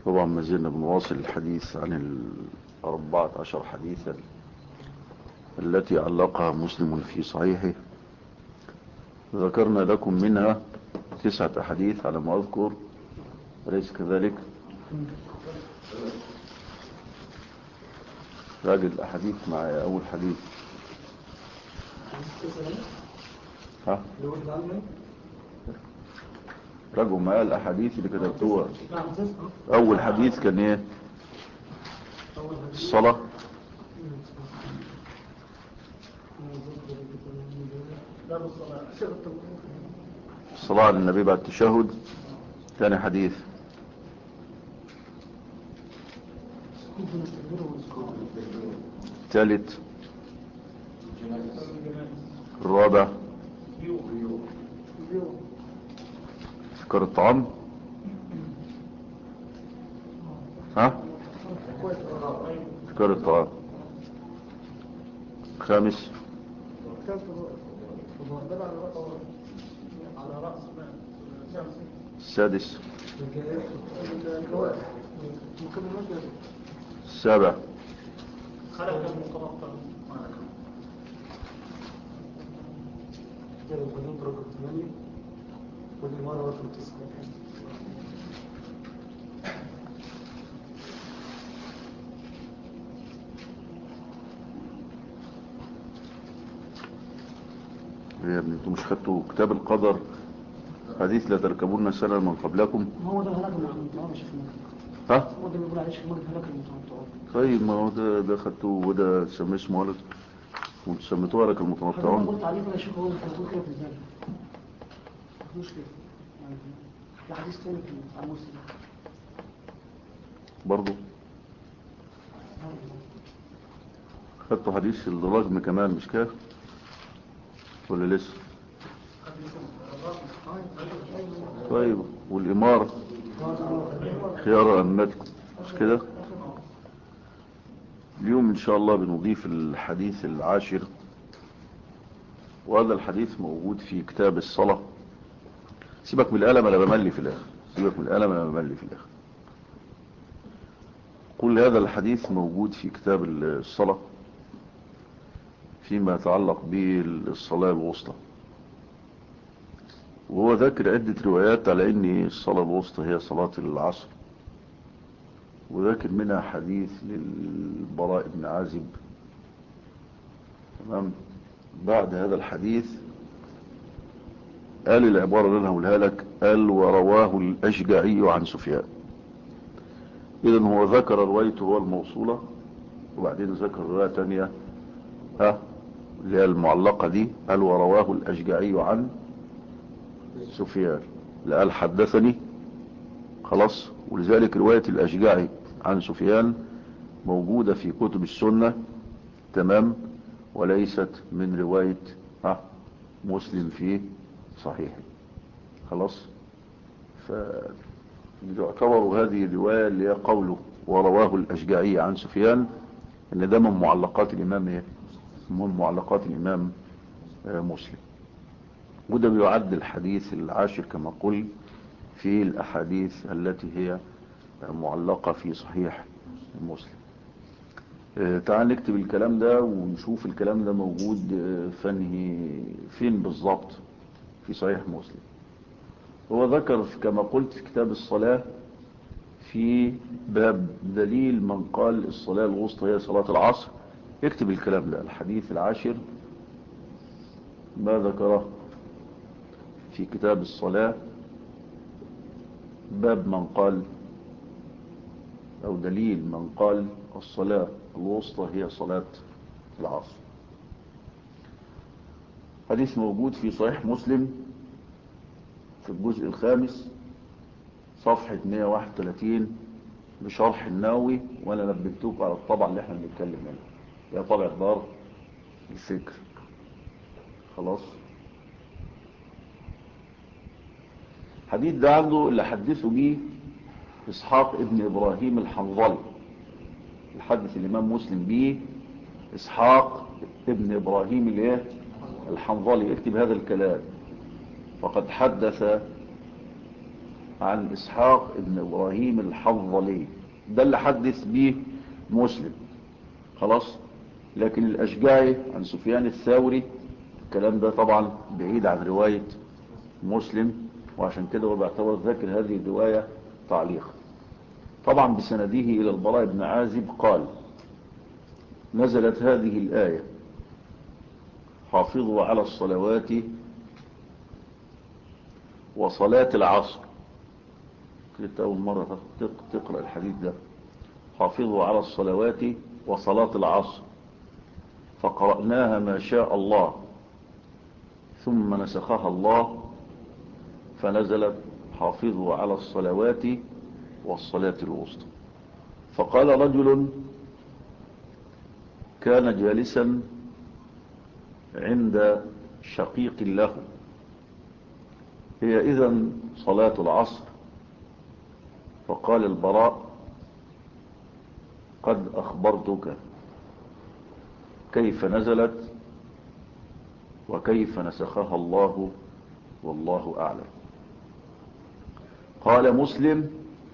طبعا ما زلنا بنواصل الحديث عن الأربعة عشر حديثا التي علقها مسلم في صحيحه ذكرنا لكم منها تسعة أحاديث على ما أذكر أليس كذلك راجل الأحاديث مع أول حديث ها راجعوا معايا الأحاديث اللي كتبتوها أول حديث كان إيه الصلاة الصلاة على النبي بعد التشهد ثاني حديث ثالث الرابع فكر الطعام ها فكر الطعام خامس السادس السابع خلق المتوقع كده القديم رقم 8 والإمارة رقم 9 يا ابني انتوا مش خدتوا كتاب القدر حديث لا تركبون سنة من قبلكم ما هو ده هلاك المتوقع مش في ها هو ده اللي بيقول عليه شيخ مرض هلاك المتوقع طيب ما هو ده ده خدتوه وده سميه اسمه ولد وانتوا سميتوها لك حضرتك المتنطعون قلت عليه كده شيخ هو انت هتقول كده في الزمن ما تقولش كده يعني ده حديث تاني في عن مسلم برضو خدتوا حديث الرجم كمان مش كده ولا لسه طيب والإمارة خيار أمتكم مش كده اليوم إن شاء الله بنضيف الحديث العاشر وهذا الحديث موجود في كتاب الصلاة سيبك من القلم أنا بملي في الآخر سيبك من القلم أنا بملي في الآخر كل هذا الحديث موجود في كتاب الصلاة فيما يتعلق بالصلاة الوسطى وهو ذاكر عدة روايات على ان الصلاة الوسطى هي صلاة العصر وذاكر منها حديث للبراء بن عازب تمام بعد هذا الحديث قال العبارة اللي انا هقولها لك قال ورواه الاشجعي عن سفيان اذا هو ذكر روايته هو الموصولة وبعدين ذكر رواية تانية ها اللي هي المعلقة دي قال ورواه الاشجعي عن سفيان لا قال حدثني خلاص ولذلك رواية الأشجعي عن سفيان موجودة في كتب السنة تمام وليست من رواية ها مسلم في صحيح خلاص فيعتبر هذه الرواية اللي هي قوله ورواه الأشجعي عن سفيان ان ده من معلقات الإمام ايه من معلقات الإمام آه مسلم وده بيعد الحديث العاشر كما قل في الأحاديث التي هي معلقة في صحيح مسلم اه تعال نكتب الكلام ده ونشوف الكلام ده موجود اه فنهي فين بالضبط في صحيح مسلم هو ذكر كما قلت في كتاب الصلاة في باب دليل من قال الصلاة الوسطى هي صلاة العصر اكتب الكلام ده الحديث العاشر ما ذكره في كتاب الصلاة باب من قال أو دليل من قال الصلاة الوسطى هي صلاة العصر حديث موجود في صحيح مسلم في الجزء الخامس صفحة 131 بشرح الناوي وأنا نبهتوك على الطبع اللي احنا بنتكلم منه يا طبع دار الفكر خلاص الحديث ده عنده اللي حدثه به إسحاق ابن إبراهيم الحنظلي الحدث الإمام مسلم به إسحاق ابن إبراهيم الايه الحنظلي اكتب هذا الكلام فقد حدث عن إسحاق ابن إبراهيم الحظلي ده اللي حدث به مسلم خلاص لكن الأشجعي عن سفيان الثوري الكلام ده طبعا بعيد عن رواية مسلم وعشان كده هو بيعتبر ذاكر هذه الرواية تعليقا طبعا بسنده إلى البراء بن عازب قال نزلت هذه الآية حافظوا على الصلوات وصلاة العصر كنت أول مرة تقرأ الحديث ده حافظوا على الصلوات وصلاة العصر فقرأناها ما شاء الله ثم نسخها الله فنزلت حافظوا على الصلوات والصلاة الوسطى فقال رجل كان جالسا عند شقيق له هي إذن صلاة العصر فقال البراء قد أخبرتك كيف نزلت وكيف نسخها الله والله أعلم قال مسلم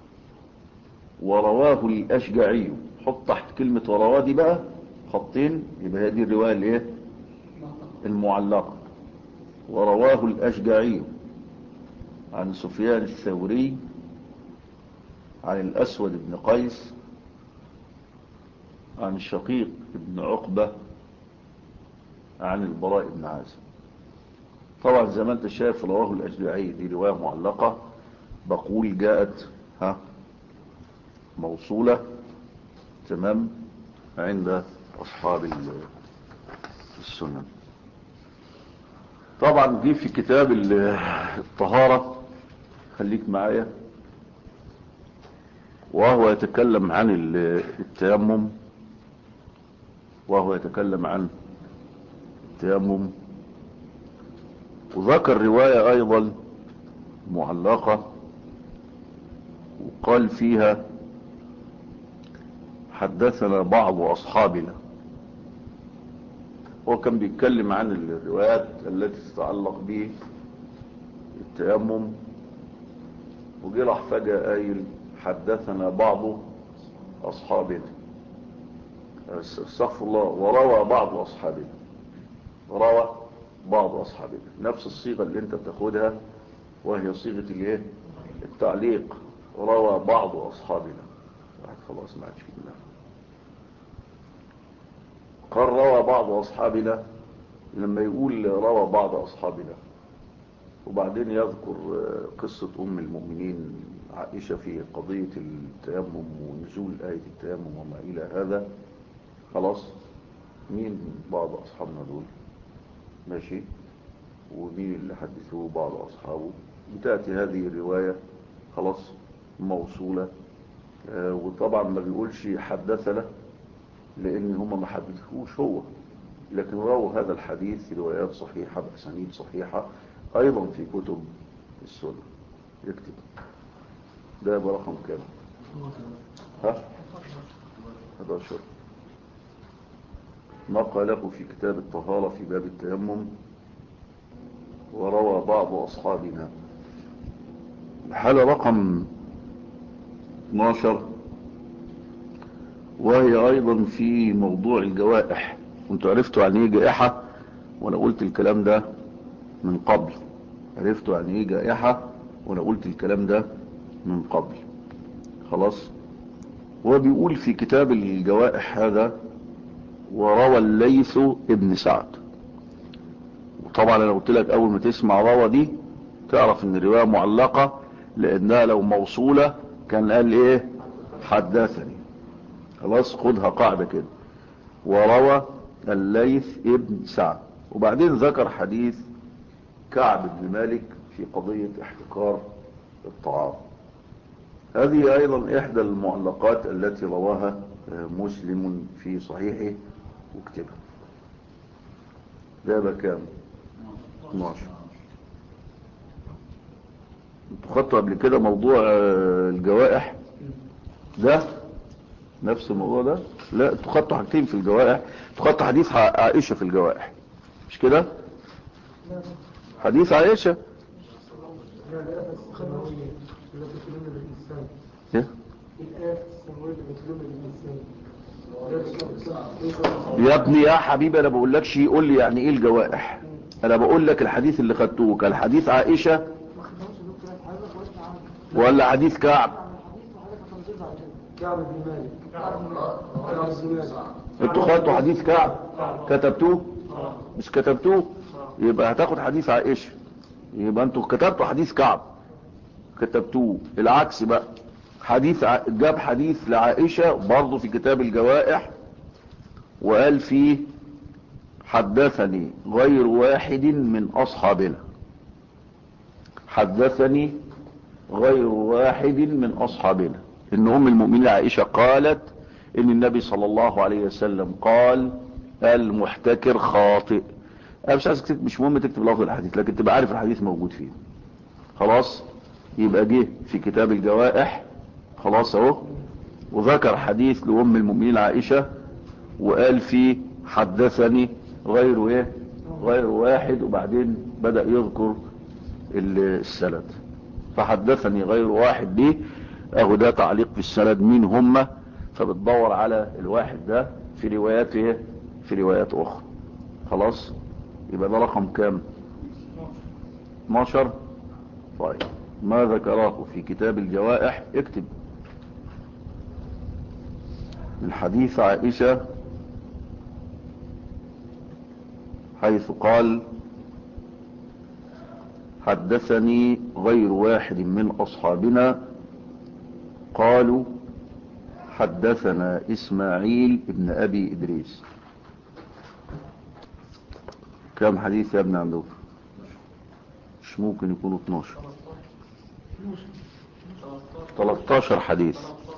ورواه الأشجعي حط تحت كلمة ورواه دي بقى خطين يبقى هذه الرواية الايه المعلقة ورواه الأشجعي عن سفيان الثوري عن الأسود بن قيس عن شقيق بن عقبة عن البراء بن عازم طبعا زي ما انت شايف رواه الأشجعي دي رواية معلقة بقول جاءت ها موصولة تمام عند أصحاب السنن طبعا دي في كتاب الطهارة خليك معايا وهو يتكلم عن التيمم وهو يتكلم عن التيمم وذكر رواية أيضا معلقة وقال فيها حدثنا بعض أصحابنا هو كان بيتكلم عن الروايات التي تتعلق به التيمم وجي راح فجأة قايل حدثنا بعض أصحابنا استغفر الله وروى بعض أصحابنا روى بعض أصحابنا نفس الصيغة اللي انت بتاخدها وهي صيغة الايه التعليق روى بعض أصحابنا خلاص ما عادش في الله قال روى بعض أصحابنا لما يقول روى بعض أصحابنا وبعدين يذكر قصة أم المؤمنين عائشة في قضية التيمم ونزول آية التيمم وما إلى هذا خلاص مين بعض أصحابنا دول ماشي ومين اللي حدثوه بعض أصحابه بتأتي هذه الرواية خلاص موصولة آه وطبعا ما بيقولش حدثنا لأن هم ما حدثوش هو لكن رووا هذا الحديث في روايات صحيحة بأسانيد صحيحة أيضا في كتب السنة يكتب ده برقم كام ها 11 ما قاله في كتاب الطهارة في باب التيمم وروى بعض أصحابنا الحالة رقم 12 وهي أيضا في موضوع الجوائح وانتوا عرفتوا عن ايه جائحة وانا قلت الكلام ده من قبل عرفتوا عن ايه جائحة وانا قلت الكلام ده من قبل خلاص هو بيقول في كتاب الجوائح هذا وروى الليث ابن سعد وطبعا انا قلت لك اول ما تسمع روى دي تعرف ان الرواية معلقة لانها لو موصولة كان قال ايه حدثني خلاص خدها قاعدة كده وروى الليث ابن سعد وبعدين ذكر حديث كعب بن مالك في قضية احتكار الطعام هذه ايضا احدى المعلقات التي رواها مسلم في صحيحه واكتبها ده بكام 12 انتوا خدتوا قبل كده موضوع الجوائح ده نفس الموضوع ده لا انتوا خدتوا حاجتين في الجوائح انتوا خدتوا حديث عائشة في الجوائح مش كده حديث عائشة التي تلم بالإنسان إيه؟ الآيات السماوية التي تلم بالإنسان يا ابني يا حبيبي انا بقول لكش قول لي يعني ايه الجوائح انا بقول لك الحديث اللي خدتوه كان حديث عائشة ما خدهمش دكتور حضرتك وانت عامل ولا حديث كعب الحديث وحضرتك هتنزل على كعب بن مالك كعب بن مالك كعب بن مالك انتوا خدتوا حديث كعب كتبتوه مش كتبتوه يبقى هتاخد حديث عائشة يبقى انتوا كتبتوا حديث كعب كتبتوه العكس بقى حديث ع- جاب حديث لعائشة برضه في كتاب الجوائح وقال فيه حدثني غير واحد من أصحابنا حدثني غير واحد من أصحابنا إن أم المؤمنين عائشة قالت إن النبي صلى الله عليه وسلم قال المحتكر خاطئ أنا مش عايز تكتب مش مهم تكتب لفظ الحديث لكن تبقى عارف الحديث موجود فيه خلاص يبقى جه في كتاب الجوائح خلاص اهو وذكر حديث لأم المؤمنين عائشة وقال فيه حدثني غير ايه غير واحد وبعدين بدأ يذكر ال- السند فحدثني غير واحد دي اهو ده تعليق في السند مين هم فبتدور على الواحد ده في روايات ايه في روايات اخرى خلاص يبقى ده رقم كام 12 طيب ما ذكره في كتاب الجوائح اكتب الحديث عائشة حيث قال حدثني غير واحد من أصحابنا قالوا حدثنا إسماعيل ابن أبي إدريس كم حديث يا ابن عندك مش ممكن يكونوا 12 13 حديث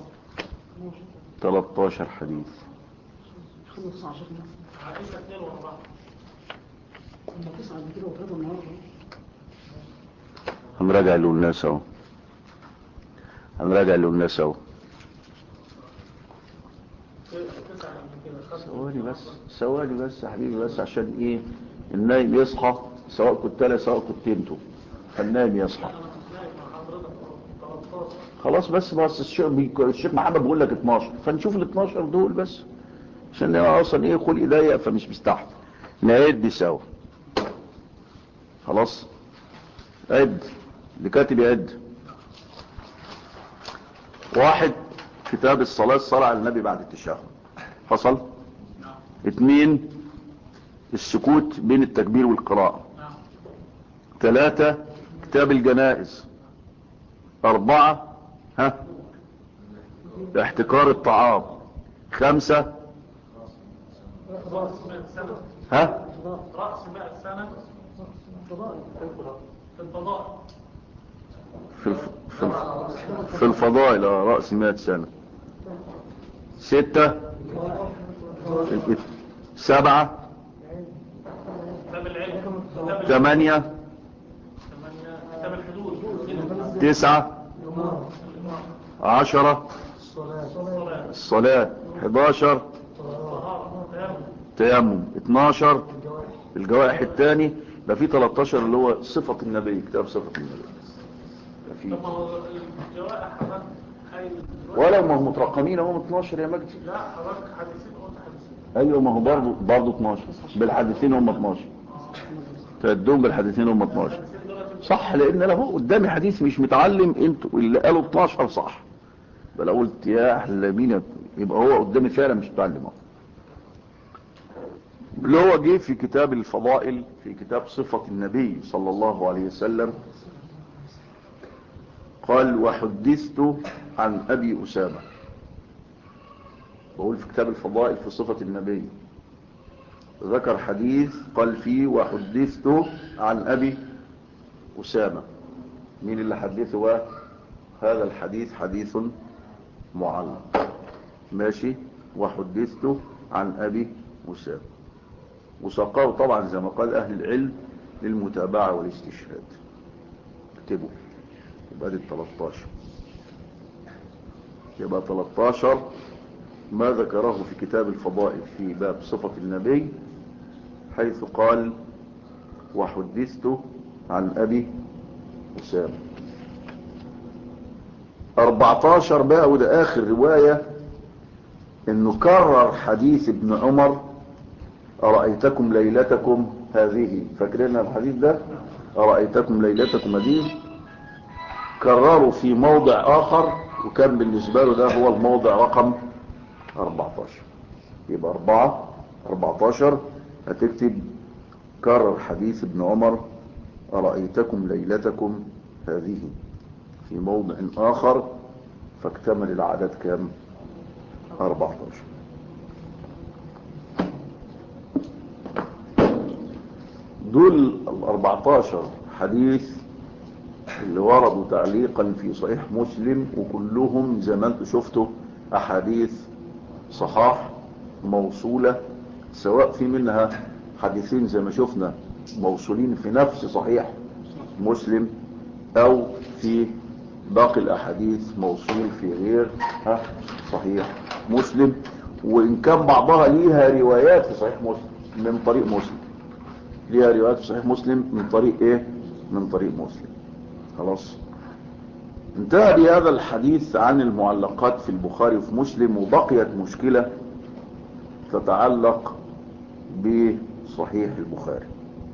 13 حديث خلنا تسعة شكلنا عائشة اثنين واربعة كنا تسعة قبل كده وثلاثة النهارده هنراجع اللي قلناه سوا هنراجع اللي قلناه سوا تسعة قبل كده خدت ثواني بس ثواني بس يا حبيبي بس عشان ايه النايم يصحى سواء كنت انا سواء كنت انتوا فالنايم يصحى انا كنت نايم مع حضرتك 13 خلاص بس بس الشيخ بي- الشيخ محمد بيقول لك 12 فنشوف ال 12 دول بس عشان انا اصلا ايه خلقي ضيق فمش مستحمل نعد سوا خلاص عد اللي كاتب يعد واحد كتاب الصلاة الصلاة على النبي بعد التشهد حصل اثنين السكوت بين التكبير والقراءة ثلاثة كتاب الجنائز أربعة ها احتكار الطعام خمسة رأس مئة سنة ها رأس مئة سنة فضائل في الفضائل في الف... في, الف... في الفضائل آه، رأس مئة سنة ستة ال- سبعة كتاب العلم كتاب العلم ثمانية ثمانية كتاب الحدود تسعة عشرة الصلاة الصلاة 11 الطهارة تيمم تيمم 12 الجوائح الثاني يبقى في 13 اللي هو صفة النبي كتاب صفة النبي يبقى في طب ما هو الجوائح حضرتك حي ولو ما هم مترقمين هم 12 يا مجدي لا حضرتك حديثين قلت حديثين ايوه ما هو برضه برضه 12 بالحديثين هم 12 تعدهم بالحديثين هم 12 الحديثين دول صح لان انا هو قدامي حديث مش متعلم انتوا اللي قالوا 12 صح بل قلت يا اهل مين يبقى هو قدامي فعلا مش متعلم اهو اللي هو جه في كتاب الفضائل في كتاب صفة النبي صلى الله عليه وسلم قال وحدثت عن ابي اسامه بقول في كتاب الفضائل في صفة النبي ذكر حديث قال فيه وحدثت عن ابي أسامة مين اللي حدثه بقى هذا الحديث حديث معلق ماشي وحدثت عن أبي أسامة وسقاه طبعا زي ما قال أهل العلم للمتابعة والاستشهاد اكتبوا يبقى دي 13 يبقى 13 ما ذكره في كتاب الفضائل في باب صفة النبي حيث قال وحدثت عن أبي أسامة 14 بقى وده اخر رواية انه كرر حديث ابن عمر أرأيتكم ليلتكم هذه فاكرين الحديث ده أرأيتكم ليلتكم هذه كرروا في موضع آخر وكان بالنسبة له ده هو الموضع رقم 14 يبقى 4 14 هتكتب كرر حديث ابن عمر أرأيتكم ليلتكم هذه في موضع آخر فاكتمل العدد كام 14 دول ال 14 حديث اللي وردوا تعليقا في صحيح مسلم وكلهم زي ما انتم شفتوا احاديث صحاح موصولة سواء في منها حديثين زي ما شفنا موصولين في نفس صحيح مسلم او في باقي الاحاديث موصول في غير ها صحيح مسلم وان كان بعضها ليها روايات في صحيح مسلم من طريق مسلم ليها روايات في صحيح مسلم من طريق ايه من طريق مسلم خلاص انتهى بهذا الحديث عن المعلقات في البخاري وفي مسلم وبقيت مشكلة تتعلق بصحيح البخاري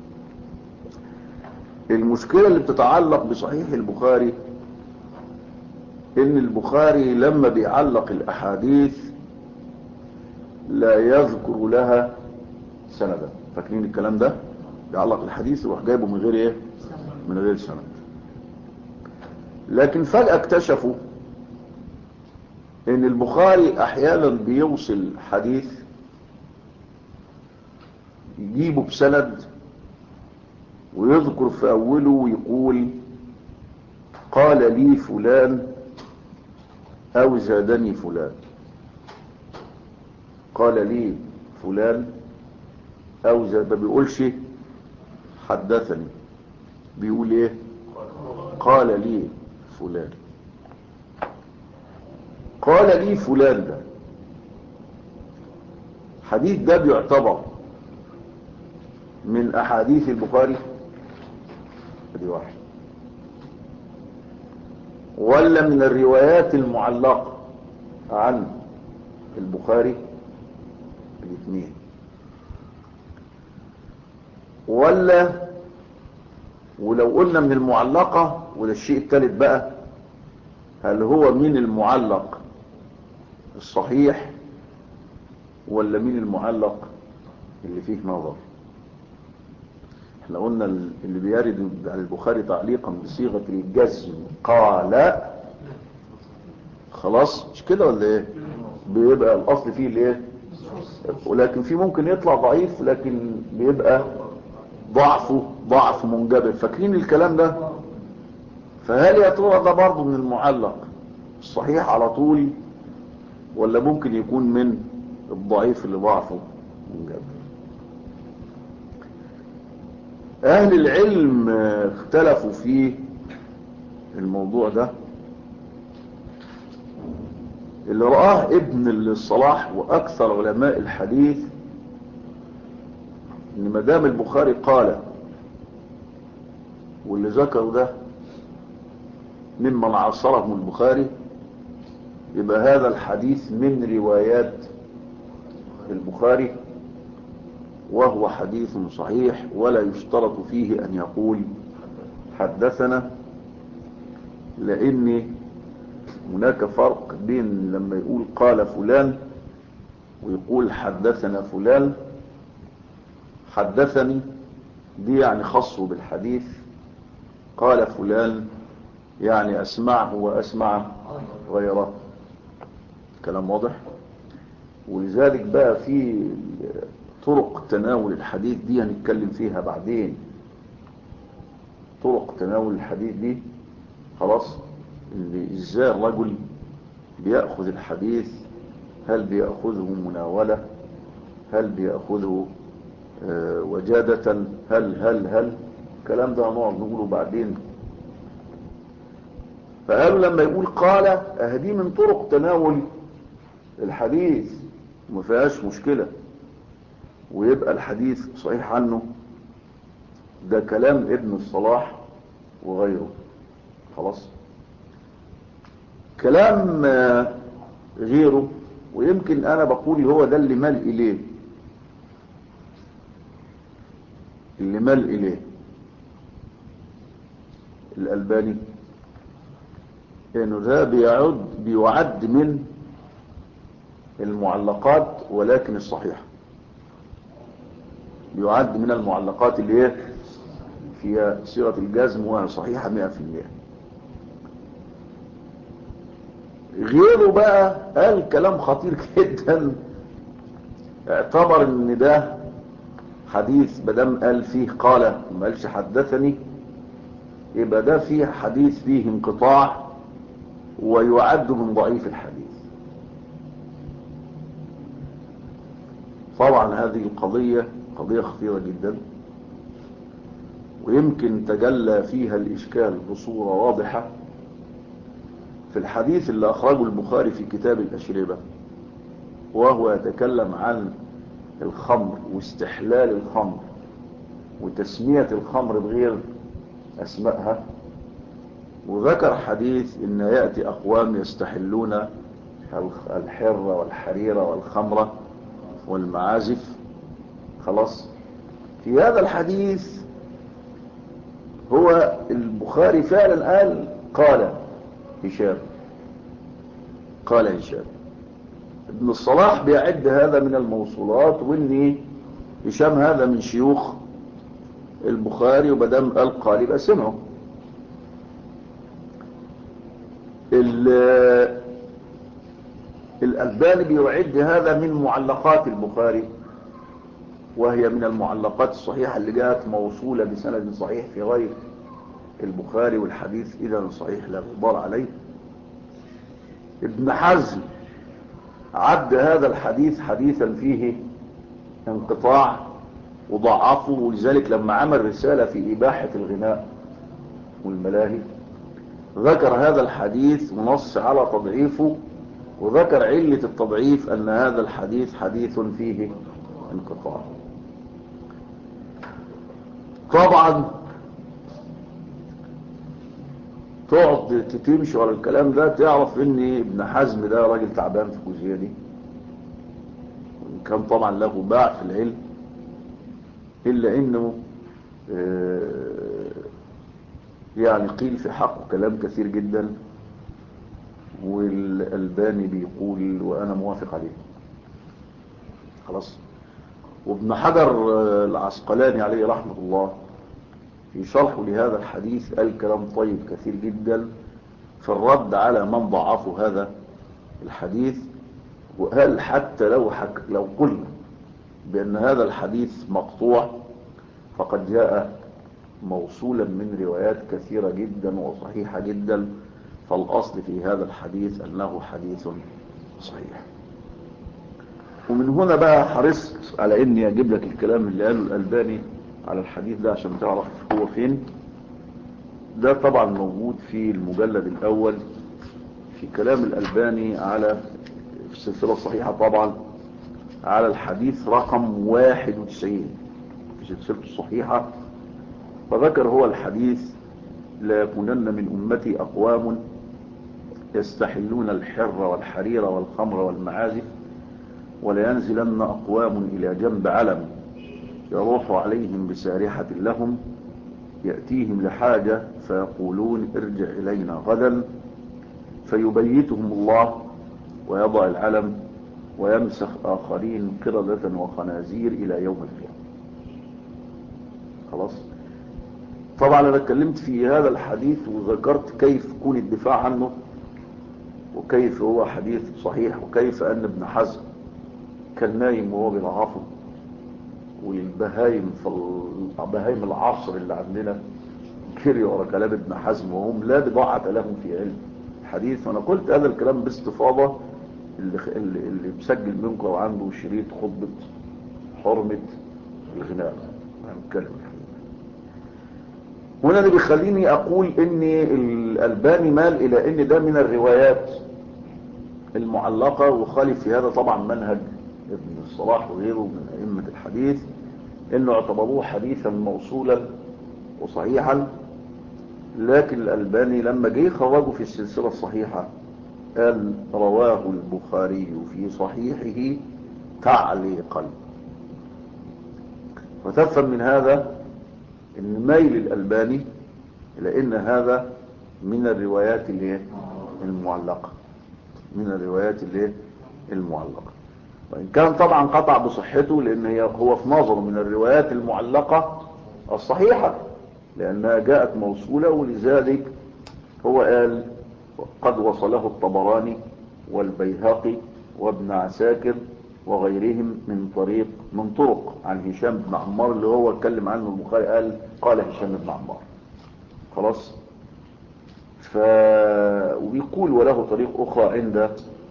المشكلة اللي بتتعلق بصحيح البخاري ان البخاري لما بيعلق الاحاديث لا يذكر لها سندا فاكرين الكلام ده بيعلق الحديث يروح جايبه من غير ايه من غير سند لكن فجأة اكتشفوا ان البخاري احيانا بيوصل حديث يجيبه بسند ويذكر في اوله ويقول قال لي فلان او زادني فلان قال لي فلان او زاد ما بيقولش حدثني بيقول ايه قال لي فلان قال لي فلان ده حديث ده بيعتبر من احاديث البخاري دي واحد ولا من الروايات المعلقة عن البخاري الاثنين ولا ولو قلنا من المعلقة وده الشيء الثالث بقى هل هو من المعلق الصحيح ولا من المعلق اللي فيه نظر احنا قلنا اللي بيرد على البخاري تعليقا بصيغة الجزم قال خلاص مش كده ولا ايه بيبقى الاصل فيه الايه ولكن في ممكن يطلع ضعيف لكن بيبقى ضعفه ضعف منجبر فاكرين الكلام ده فهل يا ترى ده برضه من المعلق الصحيح على طول ولا ممكن يكون من الضعيف اللي ضعفه منجبر اهل العلم اختلفوا في الموضوع ده اللي رآه ابن الصلاح واكثر علماء الحديث ان مدام البخاري قال واللي ذكروا ده ممن عصرهم البخاري يبقى هذا الحديث من روايات البخاري وهو حديث صحيح ولا يشترط فيه أن يقول حدثنا لأن هناك فرق بين لما يقول قال فلان ويقول حدثنا فلان حدثني دي يعني خصه بالحديث قال فلان يعني أسمعه وأسمع غيره كلام واضح ولذلك بقى في طرق تناول الحديث دي هنتكلم فيها بعدين طرق تناول الحديث دي خلاص اللي ازاي الرجل بيأخذ الحديث هل بيأخذه مناولة هل بيأخذه آه وجادة هل هل هل الكلام ده هنقعد نقوله بعدين فقالوا لما يقول قال اهدي من طرق تناول الحديث ما فيهاش مشكله ويبقى الحديث صحيح عنه ده كلام ابن الصلاح وغيره خلاص كلام آه، غيره ويمكن انا بقول هو ده اللي مال اليه اللي مال اليه الالباني انه ده بيعد بيعد من المعلقات ولكن الصحيحه بيعد من المعلقات اللي هي فيها صيغه الجزم وهي صحيحه 100% غيره بقى قال كلام خطير جدا اعتبر ان ده حديث بدم قال فيه قال ما قالش حدثني يبقى ده فيه حديث فيه انقطاع ويعد من ضعيف الحديث طبعا هذه القضية قضية خطيرة جدا ويمكن تجلى فيها الإشكال بصورة واضحة في الحديث اللي أخرجه البخاري في كتاب الأشربة وهو يتكلم عن الخمر واستحلال الخمر وتسمية الخمر بغير أسمائها وذكر حديث إن يأتي أقوام يستحلون الحرة والحريرة والخمرة والمعازف خلاص في هذا الحديث هو البخاري فعلا قال قال هشام قال هشام ابن الصلاح بيعد هذا من الموصولات وان هشام هذا من شيوخ البخاري وبدام قال قال يبقى سمعه الألباني بيعد هذا من معلقات البخاري وهي من المعلقات الصحيحة اللي جاءت موصولة بسند صحيح في غير البخاري والحديث إذا صحيح لا غبار عليه ابن حزم عد هذا الحديث حديثا فيه انقطاع وضعفه ولذلك لما عمل رسالة في إباحة الغناء والملاهي ذكر هذا الحديث ونص على تضعيفه وذكر علة التضعيف أن هذا الحديث حديث فيه انقطاع طبعا تقعد تمشي ورا الكلام ده تعرف ان ابن حزم ده راجل تعبان في الجزئيه دي كان طبعا له باع في العلم الا انه يعني قيل في حقه كلام كثير جدا والألباني بيقول وأنا موافق عليه خلاص وابن حجر العسقلاني عليه رحمة الله في شرحه لهذا الحديث قال كلام طيب كثير جدا في الرد على من ضعفوا هذا الحديث وقال حتى لو حك لو قلنا بأن هذا الحديث مقطوع فقد جاء موصولا من روايات كثيرة جدا وصحيحة جدا فالأصل في هذا الحديث أنه حديث صحيح ومن هنا بقى حرصت على اني اجيب لك الكلام اللي قاله الألباني على الحديث ده عشان تعرف هو فين ده طبعا موجود في المجلد الأول في كلام الألباني على في السلسلة الصحيحة طبعا على الحديث رقم 91 في سلسلة الصحيحة فذكر هو الحديث لا يكونن من أمتي أقوام يستحلون الحر والحرير والخمر والمعازف ولينزلن أقوام إلى جنب علم يروح عليهم بسارحة لهم يأتيهم لحاجة فيقولون ارجع إلينا غدا فيبيتهم الله ويضع العلم ويمسخ آخرين قردة وخنازير إلى يوم القيامة خلاص طبعا أنا اتكلمت في هذا الحديث وذكرت كيف يكون الدفاع عنه وكيف هو حديث صحيح وكيف أن ابن حزم كان نايم وهو بيضعفه والبهايم بهايم العصر اللي عندنا جري ورا كلام ابن حزم وهم لا بضاعة لهم في علم الحديث وانا قلت هذا الكلام باستفاضة اللي, اللي, اللي مسجل منكم لو عنده شريط خطبة حرمة الغناء هنتكلم هنا اللي بيخليني اقول ان الالباني مال الى ان ده من الروايات المعلقة وخالف في هذا طبعا منهج ابن الصلاح وغيره من ائمة الحديث انه اعتبروه حديثا موصولا وصحيحا لكن الالباني لما جه خرجه في السلسلة الصحيحة قال رواه البخاري في صحيحه تعليقا وتفهم من هذا ان ميل الألباني إلى ان هذا من الروايات اللي المعلقة من الروايات اللي المعلقة وإن كان طبعا قطع بصحته لأن هي هو في نظره من الروايات المعلقة الصحيحة لأنها جاءت موصولة ولذلك هو قال قد وصله الطبراني والبيهقي وابن عساكر وغيرهم من طريق من طرق عن هشام بن عمار اللي هو اتكلم عنه البخاري قال قال هشام بن عمار خلاص ف وبيقول وله طريق أخرى عند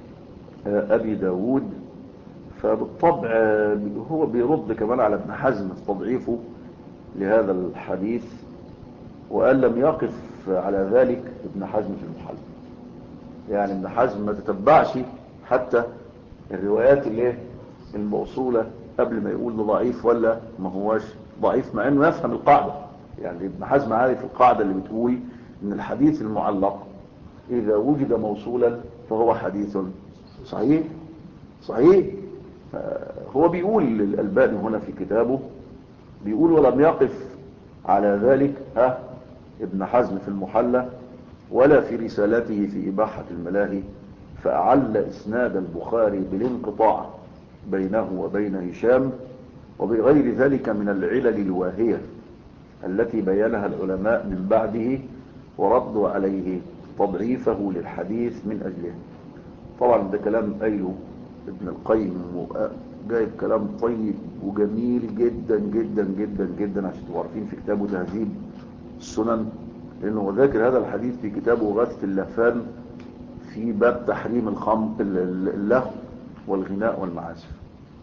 أبي داود فبالطبع هو بيرد كمان على ابن حزم في تضعيفه لهذا الحديث وقال لم يقف على ذلك ابن حزم في المحل يعني ابن حزم ما تتبعش حتى الروايات اللي الموصولة قبل ما يقول ده ضعيف ولا ما هواش ضعيف مع انه يفهم القاعدة يعني ابن حزم عارف القاعدة اللي بتقول ان الحديث المعلق اذا وجد موصولا فهو حديث صحيح صحيح هو بيقول الألباني هنا في كتابه بيقول ولم يقف على ذلك ها ابن حزم في المحلى ولا في رسالته في إباحة الملاهي فأعل إسناد البخاري بالانقطاع بينه وبين هشام وبغير ذلك من العلل الواهية التي بينها العلماء من بعده وردوا عليه تضعيفه للحديث من أجله طبعا ده كلام قايله ابن القيم جايب كلام طيب وجميل جدا جدا جدا جدا عشان تبقوا عارفين في كتابه تهذيب السنن لانه هو ذاكر هذا الحديث في كتابه غث اللهفان في باب تحريم الخمر اللهو والغناء والمعازف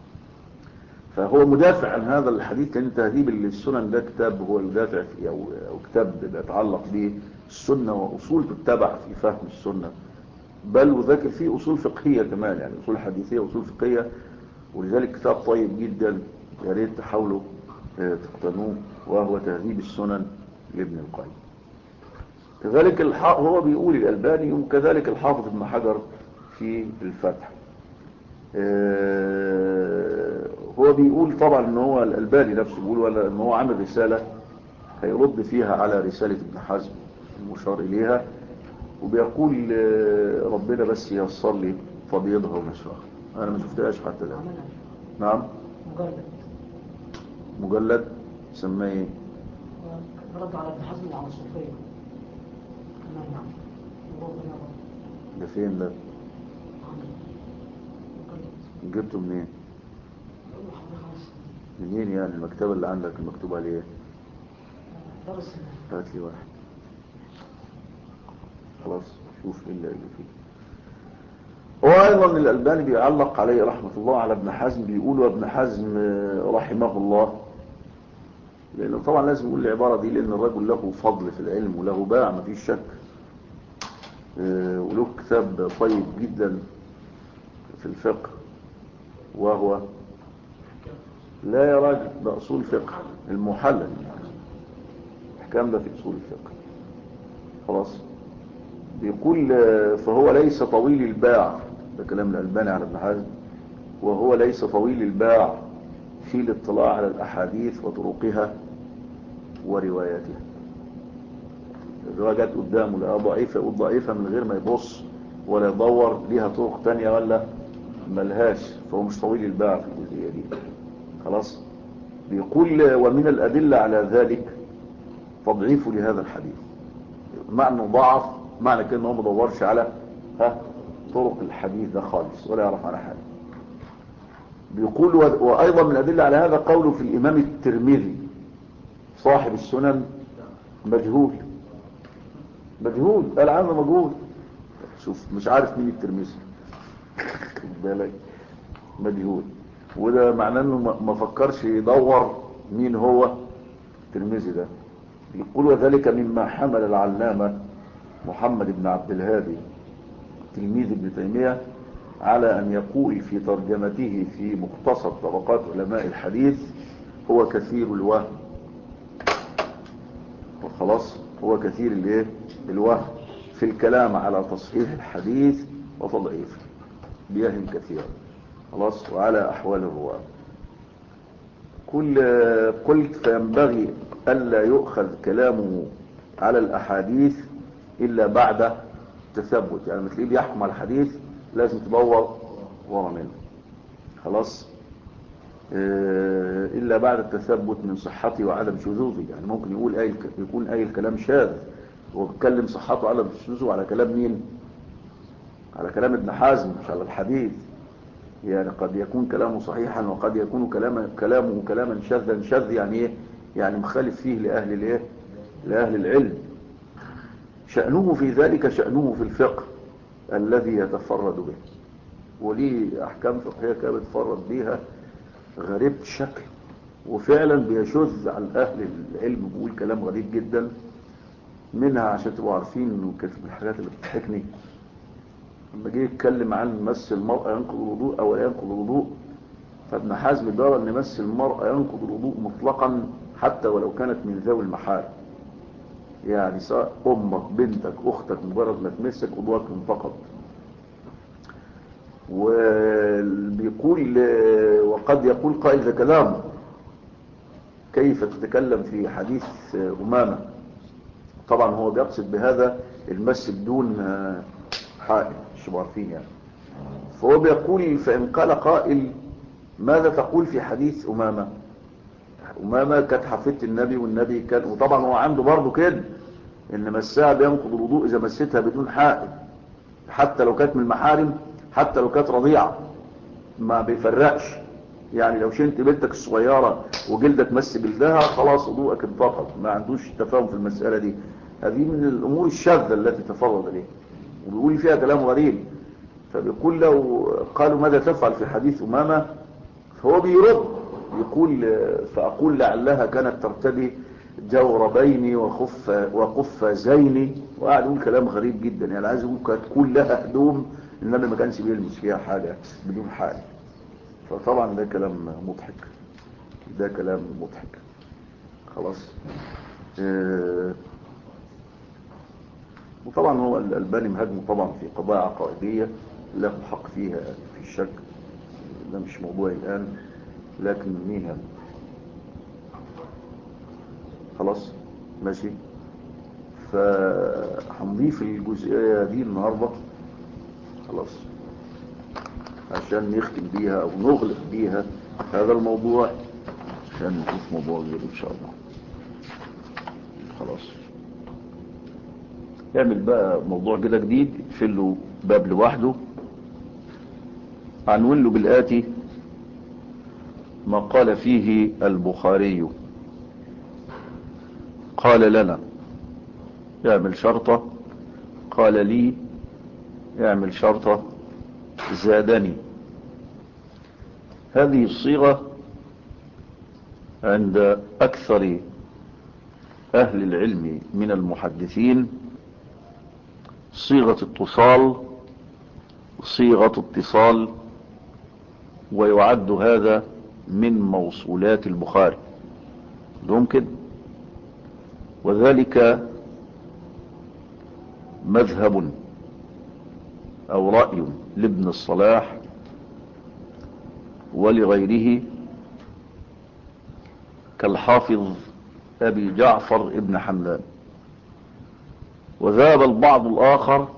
فهو مدافع عن هذا الحديث لان تهذيب السنن ده كتاب هو المدافع فيه او, أو كتاب بيتعلق به السنه واصول تتبع في فهم السنه بل وذاكر فيه أصول فقهية كمان يعني أصول حديثية وأصول فقهية ولذلك كتاب طيب جدا يا ريت تحاولوا تقتنوه وهو تهذيب السنن لابن القيم كذلك هو بيقول الألباني وكذلك الحافظ ابن حجر في الفتح هو بيقول طبعا ان هو الألباني نفسه بيقول ولا ان هو عامل رسالة هيرد فيها على رسالة ابن حزم المشار إليها وبيقول ربنا بس ييسر لي تبيضها ونشرها انا ما شفتهاش حتى الان نعم مجلد مجلد سماه ايه رد على ابن حزم وعلى الصوفية نعم نعم ده فين ده جبته منين منين يعني المكتبة اللي عندك المكتوب عليه ايه درس هات لي واحد خلاص شوف ايه اللي اللي فيه وايضا الالباني بيعلق عليه رحمة الله على ابن حزم بيقول وابن حزم رحمه الله لانه طبعا لازم يقول العبارة دي لان الرجل له فضل في العلم وله باع ما فيش شك وله كتاب طيب جدا في الفقه وهو لا يا راجل ده اصول فقه المحلل احكام ده في اصول الفقه خلاص بيقول فهو ليس طويل الباع ده كلام الألباني على ابن حزم وهو ليس طويل الباع في الاطلاع على الأحاديث وطرقها ورواياتها الروايات قدامه لا ضعيفة يقول ضعيفة من غير ما يبص ولا يدور ليها طرق تانية ولا ملهاش فهو مش طويل الباع في الجزئية دي خلاص بيقول ومن الأدلة على ذلك تضعيف لهذا الحديث معنى ضعف معنى كده ان هو ما دورش على ها طرق الحديث ده خالص ولا يعرف عنها حاجه بيقول وايضا من الادله على هذا قوله في الامام الترمذي صاحب السنن مجهول مجهول قال عنه مجهول شوف مش عارف مين الترمذي خد بالك مجهول وده معناه انه ما فكرش يدور مين هو الترمذي ده يقول وذلك مما حمل العلامة محمد بن عبد الهادي تلميذ ابن تيمية على أن يقول في ترجمته في مختصر طبقات علماء الحديث هو كثير الوهم خلاص هو كثير الايه الوهم في الكلام على تصحيح الحديث وتضعيف بيهم كثيرا خلاص وعلى أحوال الرواة كل قلت فينبغي ألا يؤخذ كلامه على الأحاديث إلا بعد تثبت يعني مثل بيحكم على الحديث لازم تدور ورا منه خلاص آه، إلا بعد التثبت من صحته وعدم شذوذه يعني ممكن يقول أي يكون أي الكلام شاذ وبتكلم صحته وعدم شذوذه على كلام مين على كلام ابن حزم مش على الحديث يعني قد يكون كلامه صحيحا وقد يكون كلام كلامه كلاما شاذا شاذ يعني ايه يعني مخالف فيه لأهل الايه لأهل العلم شأنه في ذلك شأنه في الفقه الذي يتفرد به وليه أحكام فقهية كان بيتفرد بيها غريب الشكل وفعلا بيشذ عن أهل العلم بيقول كلام غريب جدا منها عشان تبقوا عارفين انه كانت من الحاجات اللي بتضحكني لما جه يتكلم عن مس المرأة ينقض الوضوء أو لا ينقض الوضوء فابن حزم دار أن مس المرأة ينقض الوضوء مطلقا حتى ولو كانت من ذوي المحارم يعني سواء أمك بنتك أختك مجرد ما تمسك وضوءك انتقض وبيقول وقد يقول قائل ذا كلام كيف تتكلم في حديث أمامة طبعا هو بيقصد بهذا المس بدون حائل مش عارفين يعني فهو بيقول فإن قال قائل ماذا تقول في حديث أمامة أمامة كانت حفيدة النبي والنبي كان وطبعا هو عنده برضه كده إن مسها بينقض الوضوء إذا مستها بدون حائل حتى لو كانت من المحارم حتى لو كانت رضيعة ما بيفرقش يعني لو شنت بنتك الصغيرة وجلدك مس جلدها خلاص وضوءك انتقض ما عندوش تفاهم في المسألة دي هذه من الأمور الشاذة التي تفرد عليه وبيقول فيها كلام غريب فبيقول لو قالوا ماذا تفعل في حديث أمامة فهو بيرد يقول فأقول لعلها كانت ترتدي جوربين وخف وقفازين وقاعد يقول كلام غريب جدا يعني عايز يقول كانت كلها هدوم النبي ما كانش بيلمس فيها حاجة بدون حاجة فطبعا ده كلام مضحك ده كلام مضحك خلاص اه وطبعا هو الألباني مهاجمه طبعا في قضايا عقائدية له حق فيها في الشك ده مش موضوعي الآن لكن ميها خلاص ماشي فهنضيف الجزئية دي النهاردة خلاص عشان نختم بيها او نغلق بيها هذا الموضوع عشان نشوف موضوع غير ان شاء الله خلاص نعمل بقى موضوع كده جديد يقفل له باب لوحده عنون له بالآتي ما قال فيه البخاري قال لنا يعمل شرطة قال لي يعمل شرطة زادني هذه الصيغة عند أكثر أهل العلم من المحدثين صيغة اتصال صيغة اتصال ويعد هذا من موصولات البخاري ممكن وذلك مذهب أو رأي لابن الصلاح ولغيره كالحافظ أبي جعفر ابن حمدان وذهب البعض الآخر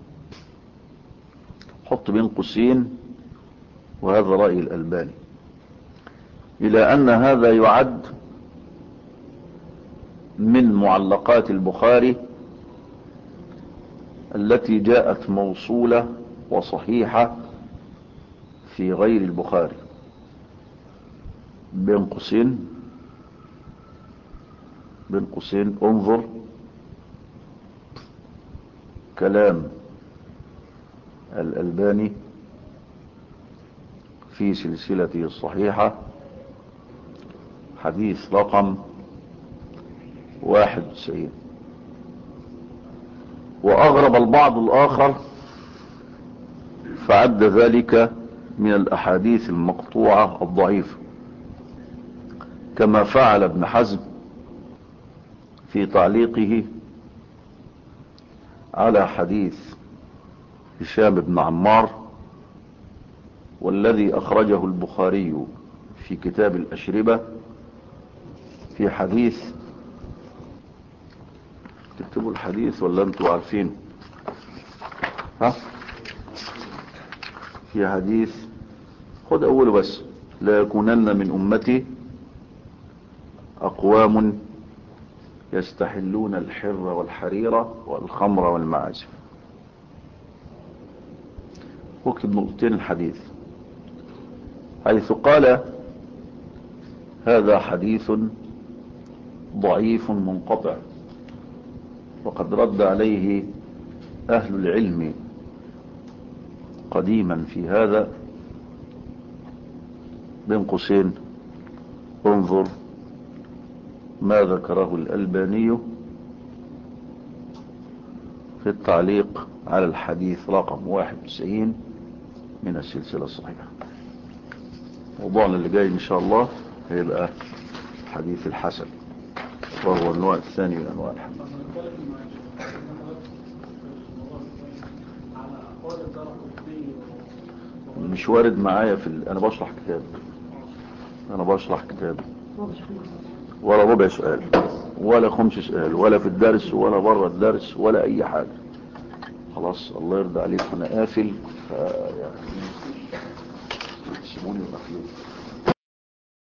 حط بين قوسين وهذا رأي الألباني إلى أن هذا يعد من معلقات البخاري التي جاءت موصولة وصحيحة في غير البخاري بين قوسين بين قوسين انظر كلام الألباني في سلسلته الصحيحة حديث رقم واحد وتسعين وأغرب البعض الآخر فعد ذلك من الأحاديث المقطوعة الضعيفة كما فعل ابن حزم في تعليقه على حديث هشام بن عمار والذي أخرجه البخاري في كتاب الأشربة في حديث تكتبوا الحديث ولا انتوا عارفين ها في حديث خد أوله بس لا يكونن من أمتي أقوام يستحلون الحر والحرير والخمر والمعازف واكتب نقطتين الحديث حيث قال هذا حديث ضعيف منقطع وقد رد عليه أهل العلم قديما في هذا بين قوسين انظر ما ذكره الألباني في التعليق على الحديث رقم 91 من السلسلة الصحيحة موضوعنا اللي جاي إن شاء الله هيبقى الحديث الحسن وهو النوع الثاني من أنواع الحديث على أقوال الدرق الدين مش وارد معايا في ال... أنا بشرح كتاب أنا بشرح كتاب ولا ربع سؤال ولا خمس سؤال ولا في الدرس ولا بره الدرس ولا أي حاجة خلاص الله يرضى عليك أنا قافل ف يعني سيبوني المخلوق